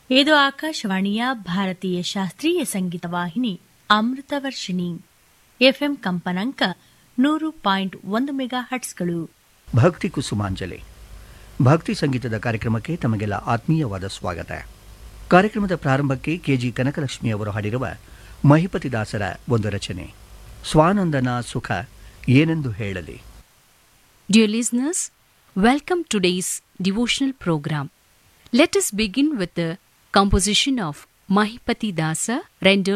ಇದು ಆಕಾಶವಾಣಿಯ ಭಾರತೀಯ ಶಾಸ್ತ್ರೀಯ ಸಂಗೀತ ವಾಹಿನಿ ಅಮೃತವರ್ಷಿಣಿ ಎಫ್ಎಂ ಕಂಪನಾಂಕ ನೂರು ಪಾಯಿಂಟ್ ಒಂದು ಮೆಗಾ ಹಟ್ಸ್ಗಳು ಭಕ್ತಿ ಕುಸುಮಾಂಜಲಿ ಭಕ್ತಿ ಸಂಗೀತದ ಕಾರ್ಯಕ್ರಮಕ್ಕೆ ತಮಗೆಲ್ಲ ಆತ್ಮೀಯವಾದ ಸ್ವಾಗತ ಕಾರ್ಯಕ್ರಮದ ಪ್ರಾರಂಭಕ್ಕೆ ಕೆಜಿ ಕನಕಲಕ್ಷ್ಮಿ ಅವರು ಹಾಡಿರುವ ಮಹಿಪತಿದಾಸರ ಒಂದು ರಚನೆ ಸ್ವಾನಂದನ ಸುಖ ಏನೆಂದು ಹೇಳಲಿ Dear listeners, welcome today's devotional program. Let us begin with the composition of Mahipati Dasa rendered